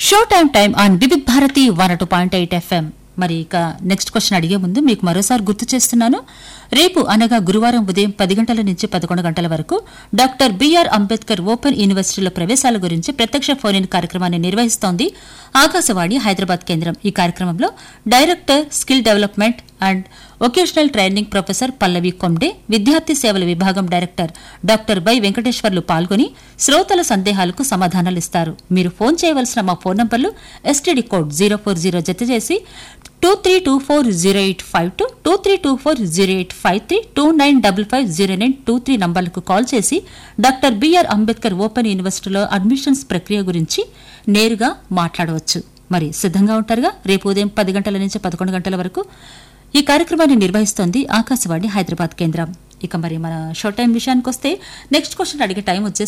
show time time on Vividh Bharati one two point eight F M మరి ఇక next question అడిగే ముందు మీకు మరోసారి గుర్తు చేస్తున్నాను రేపు అనగా గురువారం ఉదయం పది గంటల నుంచి పదకొండు గంటల వరకు డాక్టర్ బిఆర్ అంబేద్కర్ ఓపెన్ యూనివర్సిటీల ప్రవేశాల గురించి ప్రత్యక్ష ఫోన్ ఇన్ కార్యక్రమాన్ని నిర్వహిస్తోంది ఆకాశవాణి హైదరాబాద్ కేంద్రం ఈ కార్యక్రమంలో director skill development and vocational training professor Pallavi కొమ్డే విద్యార్థి సేవల విభాగం డైరెక్టర్ డాక్టర్ వై వెంకటేశ్వర్లు పాల్గొని శ్రోతల సందేహాలకు సమాధానాలు ఇస్తారు మీరు ఫోన్ చేయవలసిన మా ఫోన్ నంబర్లు S T D code zero four zero జత చేసి two three two four zero eight five two two three two four zero eight five three two nine double five zero nine two three నంబర్లకు call చేసి doctor B R Ambedkar open యూనివర్సిటీలో admissions ప్రక్రియ గురించి నేరుగా మాట్లాడవచ్చు మరి సిద్ధంగా ఉంటారుగా రేపు ఉదయం పది గంటల నుంచి పదకొండు గంటల వరకు ఈ కార్యక్రమాన్ని నిర్వహిస్తోంది ఆకాశవాణి హైదరాబాద్ కేంద్రం ఇక మరి మన షో టైం విషయానికి వస్తే నెక్స్ట్ క్వశ్చన్ అడిగే టైం వచ్చేసి